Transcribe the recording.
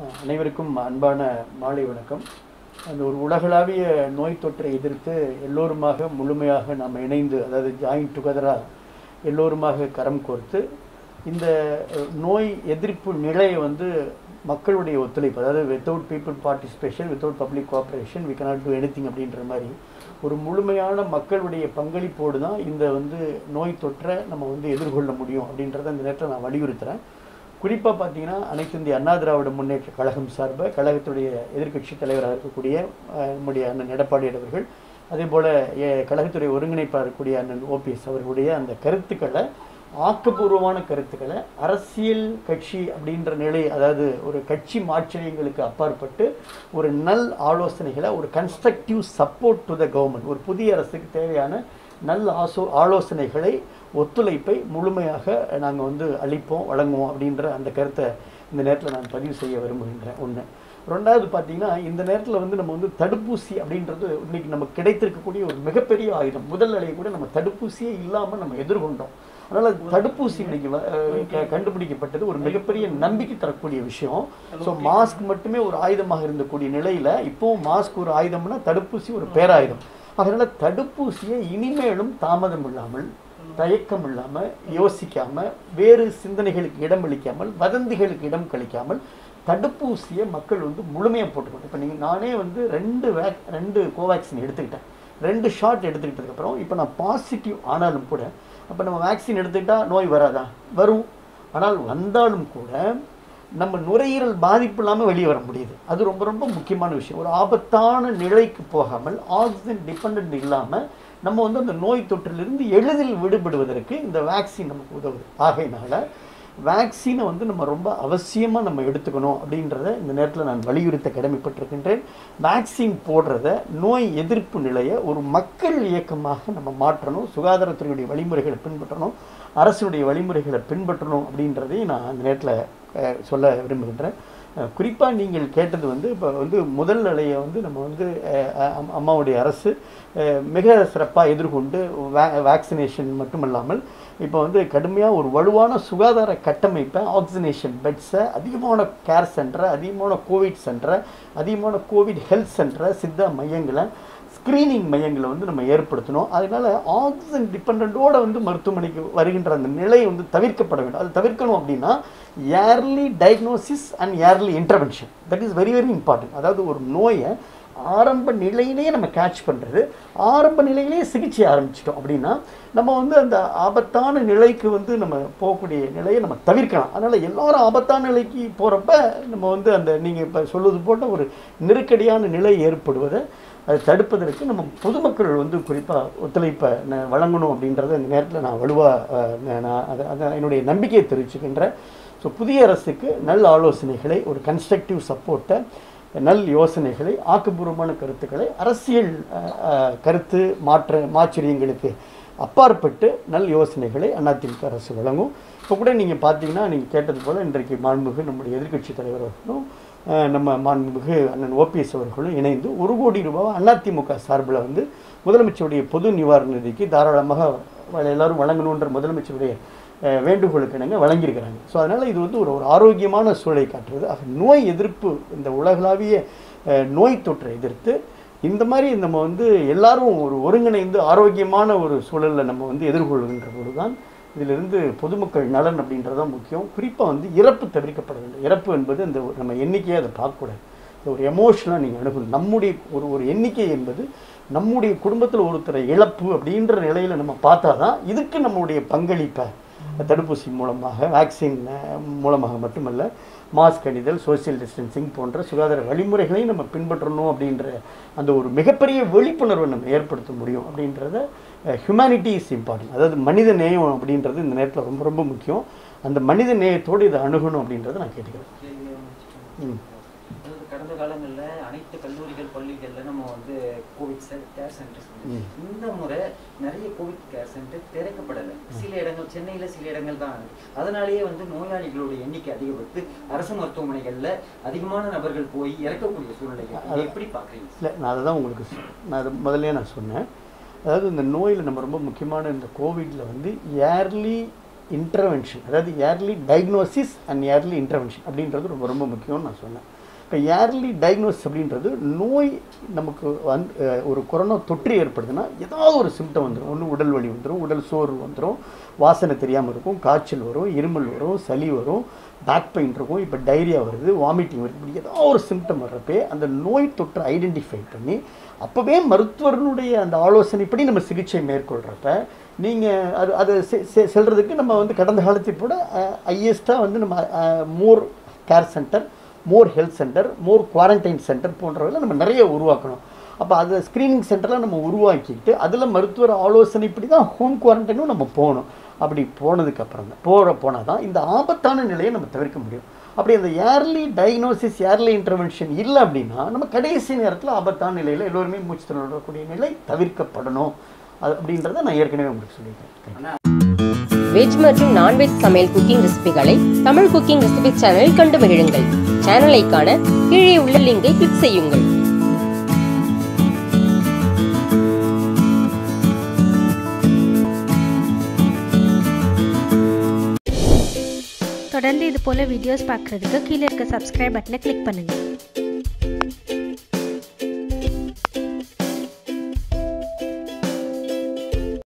அஹ் அனைவருக்கும் அன்பான மாலை வணக்கம் அந்த ஒரு உலகளாவிய நோய் தொற்றை எதிர்த்து எல்லோருமாக முழுமையாக நாம் இணைந்து அதாவது ஜாயிண்ட் டுகெதராக எல்லோருமாக கரம் கோர்த்து இந்த அஹ், நோய் எதிர்ப்பு நிலையை வந்து மக்களுடைய ஒத்துழைப்பு அதாவது without people participation without public cooperation we cannot do anything அப்படின்ற மாதிரி ஒரு முழுமையான மக்களுடைய பங்களிப்போடு தான் இந்த வந்து நோய் தொற்றை நம்ம வந்து எதிர்கொள்ள முடியும் அப்படின்றத இந்த நேரத்தில் நான் வலியுறுத்துகிறேன் குறிப்பாக பார்த்தீங்கன்னா அனைத்து இந்திய அண்ணா திராவிட முன்னேற்ற கழகம் சார்பாக கழகத்துடைய எதிர்க்கட்சி தலைவராக இருக்கக்கூடிய அஹ், நம்முடைய அண்ணன் எடப்பாடி அவர்கள் அதே போல் கழகத்துடைய ஒருங்கிணைப்பாளர் இருக்கக்கூடிய அண்ணன் ஓபிஎஸ் அவர்களுடைய அந்த கருத்துக்களை ஆக்கப்பூர்வமான கருத்துக்களை அரசியல் கட்சி அப்படின்ற நிலை அதாவது ஒரு கட்சி மாற்றங்களுக்கு அப்பாற்பட்டு ஒரு நல் ஆலோசனைகளை ஒரு constructive support to the government ஒரு புதிய அரசுக்கு தேவையான நல்ல ஆசோ ஆலோசனைகளை ஒத்துழைப்பை முழுமையாக நாங்கள் வந்து அளிப்போம் வழங்குவோம் அப்படின்ற அந்த கருத்தை இந்த நேரத்தில் நான் பதிவு செய்ய விரும்புகின்றேன் ஒன்று ரெண்டாவது பார்த்தீங்கன்னா இந்த நேரத்தில் வந்து நம்ம வந்து தடுப்பூசி அப்படின்றது இன்னைக்கு நமக்கு கிடைத்திருக்கக்கூடிய ஒரு மிகப்பெரிய ஆயுதம் முதல் நிலையை கூட நம்ம தடுப்பூசியே இல்லாமல் நம்ம எதிர்கொண்டோம் அதனால் தடுப்பூசி இன்னைக்கு வ- அஹ் க- கண்டுபிடிக்கப்பட்டது ஒரு மிகப்பெரிய நம்பிக்கை தரக்கூடிய விஷயம் ஸோ மாஸ்க் மட்டுமே ஒரு ஆயுதமாக இருந்தக்கூடிய நிலையில் இப்போவும் மாஸ்க் ஒரு ஆயுதம்னா தடுப்பூசி ஒரு பேராயுதம் அதனால தடுப்பூசியை இனிமேலும் தாமதம் இல்லாமல் தயக்கம் இல்லாமல் யோசிக்காம வேறு சிந்தனைகளுக்கு இடம் அளிக்காமல் வதந்திகளுக்கு இடம் கழிக்காமல் தடுப்பூசியை மக்கள் வந்து முழுமையாக போட்டுக்கணும் இப்போ நீங்கள் நானே வந்து ரெண்டு வேக் ரெண்டு கோவேக்சின் எடுத்துக்கிட்டேன் ரெண்டு ஷாட் எடுத்துக்கிட்டதுக்கப்புறம் இப்போ நான் பாசிட்டிவ் ஆனாலும் கூட அப்போ நம்ம வேக்சின் எடுத்துக்கிட்டா நோய் வராதா வரும் ஆனால் வந்தாலும் கூட நம்ம நுரையீரல் பாதிப்பு இல்லாமல் வெளியே வர முடியுது அது ரொம்ப ரொம்ப முக்கியமான விஷயம் ஒரு ஆபத்தான நிலைக்கு போகாமல் ஆக்சிஜன் டிபெண்ட் இல்லாமல் நம்ம வந்து அந்த நோய் தொற்றிலிருந்து எளிதில் விடுபடுவதற்கு இந்த வேக்சின் நமக்கு உதவுது ஆகையினால வேக்சினை வந்து நம்ம ரொம்ப அவசியமாக நம்ம எடுத்துக்கணும் அப்படின்றத இந்த நேரத்தில் நான் வலியுறுத்த கடமைப்பட்டிருக்கின்றேன் வேக்சின் போடுறத நோய் எதிர்ப்பு நிலையை ஒரு மக்கள் இயக்கமாக நம்ம மாற்றணும் சுகாதாரத்துறையுடைய வழிமுறைகளை பின்பற்றணும் அரசுடைய வழிமுறைகளை பின்பற்றணும் அப்படின்றதையும் நான் அந்த நேரத்தில் அஹ், சொல்ல விரும்புகின்றேன் குறிப்பாக நீங்கள் கேட்டது வந்து இப்போ வந்து முதல் நிலையை வந்து நம்ம வந்து அஹ், அம்- அம்மாவுடைய அரசு அஹ், மிக சிறப்பாக எதிர்கொண்டு வே வேக்சினேஷன் மட்டுமல்லாமல் இப்போ வந்து கடுமையாக ஒரு வலுவான சுகாதார கட்டமைப்பை ஆக்சிஜனேஷன் பெட்ஸை அதிகமான கேர் சென்டரை அதிகமான கோவிட் சென்டரை அதிகமான கோவிட் ஹெல்த் சென்டரை சித்தா மையங்களை ஸ்க்ரீனிங் மையங்களை வந்து நம்ம ஏற்படுத்தணும் அதனால ஆக்சிஜன் டிபெண்டோட வந்து மருத்துவமனைக்கு வருகின்ற அந்த நிலை வந்து தவிர்க்கப்பட வேண்டும் அது தவிர்க்கணும் அப்படின்னா early diagnosis and early intervention that is very very important அதாவது ஒரு நோயை ஆரம்ப நிலையிலேயே நம்ம கேட்ச் பண்ணுறது ஆரம்ப நிலையிலேயே சிகிச்சை ஆரம்பிச்சிட்டோம் அப்படின்னா நம்ம வந்து அந்த ஆபத்தான நிலைக்கு வந்து நம்ம போகக்கூடிய நிலையை நம்ம தவிர்க்கலாம் அதனால் எல்லாரும் ஆபத்தான நிலைக்கு போகிறப்ப நம்ம வந்து அந்த நீங்கள் இப்போ சொல்வது போன்ற ஒரு நெருக்கடியான நிலை ஏற்படுவதை அதை தடுப்பதற்கு நம்ம பொதுமக்கள் வந்து குறிப்பாக ஒத்துழைப்பை ந- வழங்கணும் அப்படின்றத இந்த நேரத்தில் நான் வலுவாக நான் அதை அதை என்னுடைய நம்பிக்கையை தெரிவிச்சுக்கின்றேன் ஸோ புதிய அரசுக்கு நல்ல ஆலோசனைகளை ஒரு கன்ஸ்ட்ரக்டிவ் சப்போர்ட்டை நல் யோசனைகளை ஆக்கப்பூர்வமான கருத்துக்களை அரசியல் அஹ், அஹ், கருத்து மாற்ற மாச்சரியங்களுக்கு அப்பாற்பட்டு நல் யோசனைகளை அதிமுக அரசு வழங்கும் இப்போ கூட நீங்கள் பார்த்தீங்கன்னா நீங்கள் கேட்டது போல் இன்றைக்கு மாண்புமிகு நம்முடைய எதிர்க்கட்சி தலைவர் அவர்களும் அஹ், நம்ம மாண்புமிகு அண்ணன் ஓபிஎஸ் அவர்களும் இணைந்து ஒரு கோடி ரூபாவை அதிமுக சார்பில் வந்து முதலமைச்சருடைய பொது நிவாரண நிதிக்கு தாராளமாக வ- எல்லாரும் வழங்கணுன்ற முதலமைச்சருடைய அஹ், வேண்டுகோளுக்கு இணங்க வழங்கியிருக்கிறாங்க ஸோ அதனால் இது வந்து ஒரு ஒரு ஆரோக்கியமான சூழலை காட்டுறது ஆக நோய் எதிர்ப்பு இந்த உலகளாவிய அஹ், நோய் தொற்றை எதிர்த்து இந்த மாதிரி நம்ம வந்து எல்லாரும் ஒரு ஒருங்கிணைந்து ஆரோக்கியமான ஒரு சூழலில் நம்ம வந்து எதிர்கொள்கின்ற பொழுது தான் இதிலிருந்து பொதுமக்கள் நலன் அப்படின்றதான் முக்கியம் குறிப்பாக வந்து இறப்பு தவிர்க்கப்பட வேண்டும் இறப்பு என்பது இந்த ஒரு- நம்ம எண்ணிக்கையை அதை பார்க்கக்கூடாது இது ஒரு எமோஷனாக நீங்கள் அணுகணும் நம்முடைய ஒரு ஒரு எண்ணிக்கை என்பது நம்முடைய குடும்பத்தில் ஒருத்தரை இழப்பு அப்படின்ற நிலையில் நம்ம பார்த்தா தான் இதுக்கு நம்முடைய பங்களிப்பை தடுப்பூசி மூலமாக வேக்சின் அஹ், மூலமாக மட்டுமல்ல மாஸ்க் அணிதல் சோஷியல் டிஸ்டன்சிங் போன்ற சுகாதார வழிமுறைகளையும் நம்ம பின்பற்றணும் அப்படின்ற அந்த ஒரு மிகப்பெரிய விழிப்புணர்வை நம்ம ஏற்படுத்த முடியும் அப்படின்றத ஹியூமனிட்டி இஸ் இம்பார்ட்டன்ட் அதாவது மனித நேயம் அப்படின்றது இந்த நேரத்தில் ரொம்ப ரொம்ப முக்கியம் அந்த மனித நேயத்தோடு இதை அணுகணும் அப்படின்றத நான் கேட்டுக்கிறேன் கேள்வியை முடிச்சிட்டோம். ம். அதாவது கடந்த காலங்கள்ல அனைத்து கல்லூரிகள் பள்ளிகள்ல நம்ம வந்து கோவிட் கேர் சென்டர்ஸ் ம். இந்த முறை நிறைய கோவிட் கேர் சென்டர் திறக்கப்படலை சில இடங்கள் சென்னையில சில இடங்கள் தான் இருக்கு. அதனாலேயே வந்து நோயாளிகளோட எண்ணிக்கை அதிகரித்து அரசு மருத்துவமனைகள்ல அதிகமான நபர்கள் போய் இறக்கக்கூடிய சூழ்நிலை இருக்கு. இதை எப்படி பாக்குறீங்க இல்லை நான் அதை தான் உங்களுக்கு சொ- நான் அதை முதல்லயே நான் சொன்னேன் அதாவது இந்த நோயில் நம்ம ரொம்ப முக்கியமான இந்த கோவிடில் வந்து ஏர்லி இன்டர்வென்ஷன் அதாவது early diagnosis and early intervention அப்படின்றது ரொம்ப ரொம்ப முக்கியம்னு நான் சொன்னேன் இப்போ ஏர்லி டயக்னோசிஸ் அப்படின்றது நோய் நமக்கு வந்து அஹ், ஒரு கொரோனா தொற்று ஏற்படுதுன்னா ஏதாவது ஒரு சிம்டம் வந்துடும் ஒன்று உடல் வலி வந்துடும் உடல் சோர்வு வந்துடும் வாசனை தெரியாமல் இருக்கும் காய்ச்சல் வரும் இருமல் வரும் சளி வரும் பேக் பெயின் இருக்கும் இப்போ டைரியா வருது வாமிட்டிங் வருது இப்படி ஏதாவது ஒரு சிம்டம் வர்றப்பே அந்த நோய் தொற்றை ஐடென்டிஃபை பண்ணி அப்போவே மருத்துவர்களுடைய அந்த ஆலோசனைப்படி நம்ம சிகிச்சை மேற்கொள்கிறப்ப நீங்கள் அது அது செ- செ- செல்றதுக்கு நம்ம வந்து கடந்த காலத்தை கூட ஹையஸ்ட்டாக வந்து நம்ம more care centre more health centre more quarantine centre போன்றவெல்லாம் நம்ம நிறைய உருவாக்கணும் அப்போ அதை ஸ்க்ரீனிங் சென்டர்லாம் நம்ம உருவாக்கிட்டு அதில் மருத்துவர் ஆலோசனைப்படி தான் ஹோம் குவாரண்டைனும் நம்ம போகணும் அப்படி போனதுக்கப்புறம் தான் போகிற போனால் தான் இந்த ஆபத்தான நிலையை நம்ம தவிர்க்க முடியும் அப்படி அந்த ஏர்லி டயக்னோசிஸ் ஏர்லி இன்டர்வென்ஷன் இல்லை அப்படின்னா நம்ம கடைசி நேரத்தில் ஆபத்தான நிலையில் எல்லோருமே மூச்சு திணறக்கூடிய நிலை தவிர்க்கப்படணும் அது அப்படின்றத நான் ஏற்கனவே உங்களுக்கு சொல்லியிருக்கேன் வெஜ் மற்றும் நான்வெஜ் சமையல் குக்கிங் ரெசிபிகளை தமிழ் குக்கிங் ரெசிபி சேனலில் கண்டு மகிழுங்கள் சேனலை காண கீழே உள்ள லிங்கை கிளிக் செய்யுங்கள் தொடர்ந்து இது போல் வீடியோஸ் பார்க்குறதுக்கு கீழே இருக்க சப்ஸ்கிரைப் பட்டனை கிளிக் பண்ணுங்கள்